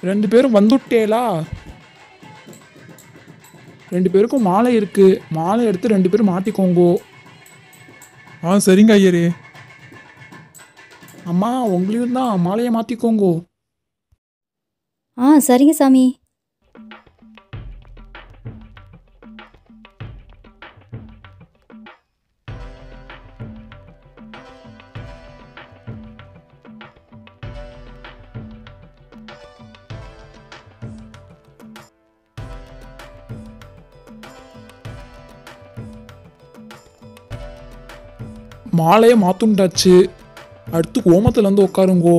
ரெண்டு பேரும் வந்துட்டேலா ரெண்டு பேருக்கும் மாலை இருக்கு மாலை எடுத்து ரெண்டு பேரும் மாட்டிக்கோங்கோ ஆ சரிங்க ஐயரே அம்மா உங்களையும் தான் மாலையை மாற்றிக்கோங்கோ ஆ சரிங்க சாமி மாலையை மாத்துண்டாச்சு அடுத்து கோமத்தில் வந்து உட்காருங்கோ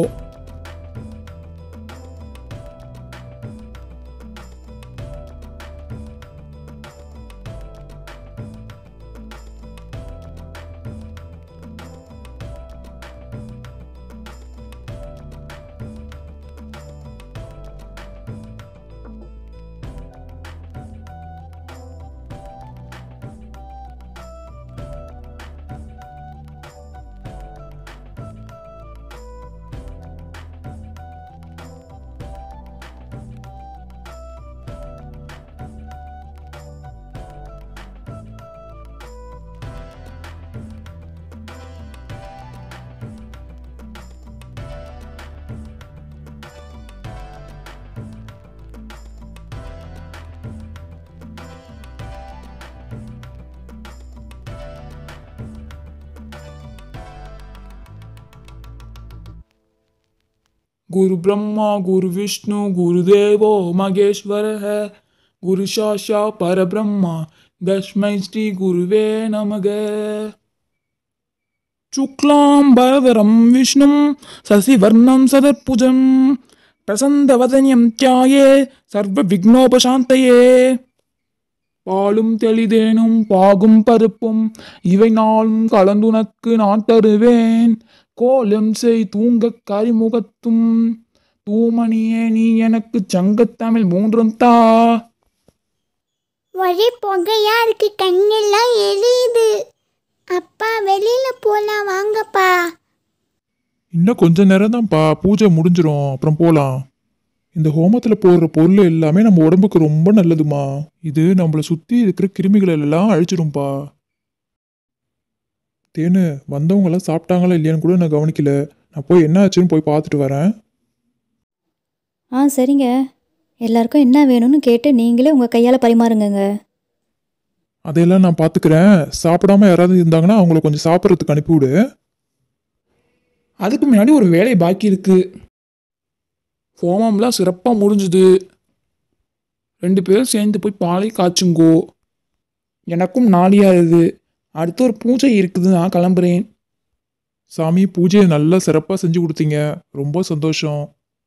गुरु ब्रह्मा गुरु विष्णु गुरुदेवो महेश्वर है गुरु साक्षा पर ब्रह्मा तस्मै श्री गुरुवे नमः शुक्लां भरधरं विष्णुं शशिवर्णं सदर्भुजं प्रसन्दवदन्यं ध्याये सर्वविघ्नोपशान्तये பாலும் தெளிதேனும் பாகும் பருப்பும் இவை நாளும் கலந்துனக்கு நான் தருவேன் கோலம் செய் தூங்கக் கரிமுகத்தும் தூமணியே நீ எனக்கு சங்கத்தமிழ் மூன்றும் தா ஒரே புகையா இருக்கு கண்ணெல்லாம் எரியுது அப்பா வெளியில போலாம் வாங்கப்பா இன்னும் கொஞ்ச நேரம் தான்ப்பா பூஜை முடிஞ்சிரும் அப்புறம் போகலாம் இந்த ஹோமத்தில் போடுற பொருள் எல்லாமே நம்ம உடம்புக்கு ரொம்ப நல்லதுமா இது நம்மளை சுற்றி இருக்கிற கிருமிகள் எல்லாம் அழிச்சிடும்பா தேனு வந்தவங்களாம் சாப்பிட்டாங்களா இல்லையான்னு கூட நான் கவனிக்கல நான் போய் என்ன ஆச்சுன்னு போய் பார்த்துட்டு வரேன் ஆ சரிங்க எல்லாருக்கும் என்ன வேணும்னு கேட்டு நீங்களே உங்கள் கையால் பரிமாறுங்கங்க அதையெல்லாம் நான் பார்த்துக்கிறேன் சாப்பிடாம யாராவது இருந்தாங்கன்னா அவங்கள கொஞ்சம் சாப்பிட்றதுக்கு அனுப்பிவிடு அதுக்கு முன்னாடி ஒரு வேலை பாக்கி இருக்கு ஹோமம்லாம் சிறப்பாக முடிஞ்சுது ரெண்டு பேரும் சேர்ந்து போய் பாலை காய்ச்சுங்கோ எனக்கும் நாளியாகுது அடுத்து ஒரு பூஜை இருக்குது நான் கிளம்புறேன் சாமி பூஜையை நல்லா சிறப்பாக செஞ்சு கொடுத்தீங்க ரொம்ப சந்தோஷம்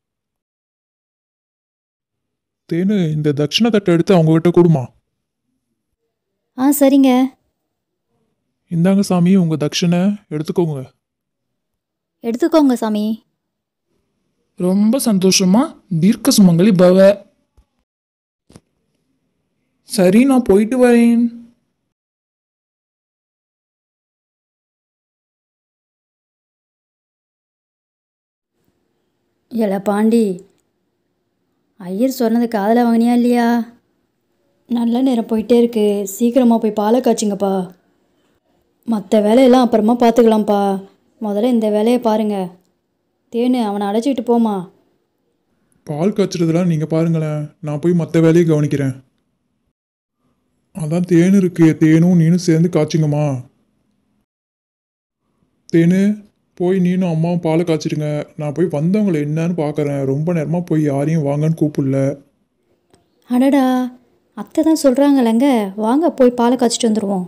தேனு இந்த தட்சிண தட்டை எடுத்து அவங்ககிட்ட கொடுமா ஆ சரிங்க இந்தாங்க சாமி உங்கள் தட்சிணை எடுத்துக்கோங்க எடுத்துக்கோங்க சாமி ரொம்ப சந்தோஷமா தீர்க்க சுமங்கலி பவ சரி நான் போயிட்டு வரேன் ஏல பாண்டி ஐயர் சொன்னது காதில் வாங்கினியா இல்லையா நல்ல நேரம் போயிட்டே இருக்கு சீக்கிரமாக போய் பாலை காய்ச்சுங்கப்பா மற்ற வேலையெல்லாம் அப்புறமா பார்த்துக்கலாம்ப்பா முதல்ல இந்த வேலையை பாருங்க தேனு அவனை அழைச்சிக்கிட்டு போமா பால் காய்ச்சறதுலாம் நீங்கள் பாருங்களேன் நான் போய் மற்ற வேலையை கவனிக்கிறேன் அதான் தேன் இருக்கு தேனும் நீனும் சேர்ந்து காய்ச்சிங்கம்மா தேனு போய் நீனும் அம்மாவும் பாலை காய்ச்சிடுங்க நான் போய் வந்தவங்களை என்னன்னு பார்க்குறேன் ரொம்ப நேரமாக போய் யாரையும் வாங்கன்னு கூப்பிடல அடடா அத்தை தான் சொல்கிறாங்களேங்க வாங்க போய் பாலை காய்ச்சிட்டு வந்துடுவோம்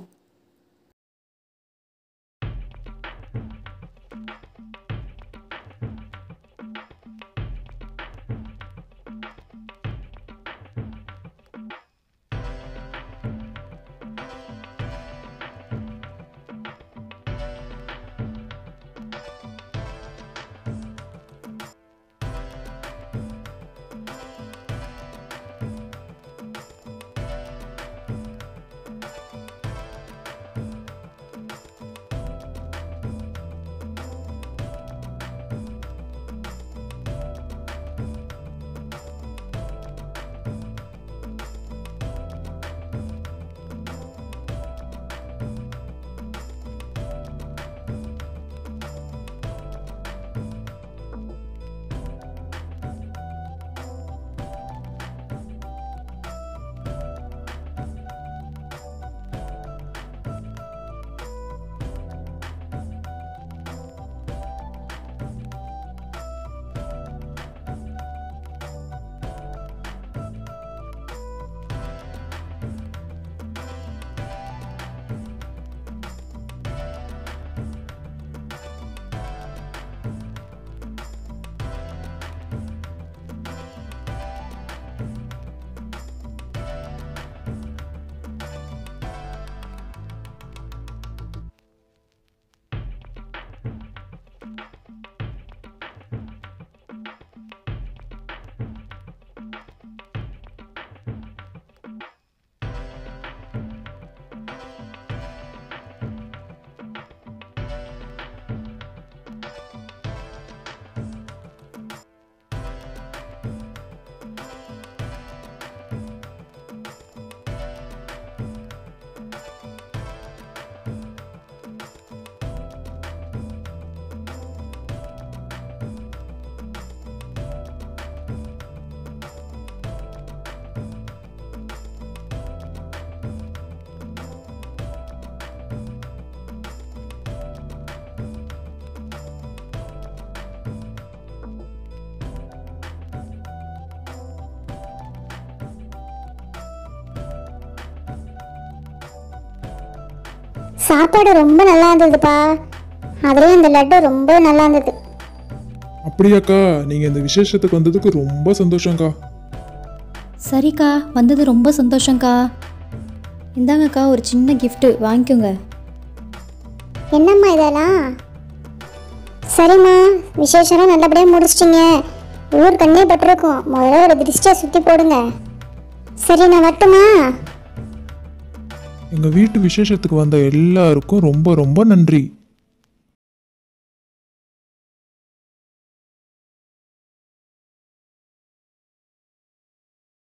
சாப்பாடு ரொம்ப நல்லா இருந்ததுப்பா அதுலேயும் இந்த லட்டு ரொம்ப நல்லா இருந்தது அப்படியாக்கா நீங்க இந்த விசேஷத்துக்கு வந்ததுக்கு ரொம்ப சந்தோஷம்க்கா சரிக்கா வந்தது ரொம்ப சந்தோஷங்க்கா இந்தாங்கக்கா ஒரு சின்ன கிஃப்ட்டு வாங்கிக்கோங்க என்னம்மா இதெல்லாம் சரிம்மா விசேஷம்லாம் நல்லபடியாக முடிச்சிட்டிங்க ஊர் கண்ணே பட்டிருக்கும் முதல்ல ஒரு திருஷ்டியை சுற்றி போடுங்க சரி நான் வரட்டுமா எங்க வீட்டு விசேஷத்துக்கு வந்த எல்லாருக்கும் ரொம்ப ரொம்ப நன்றி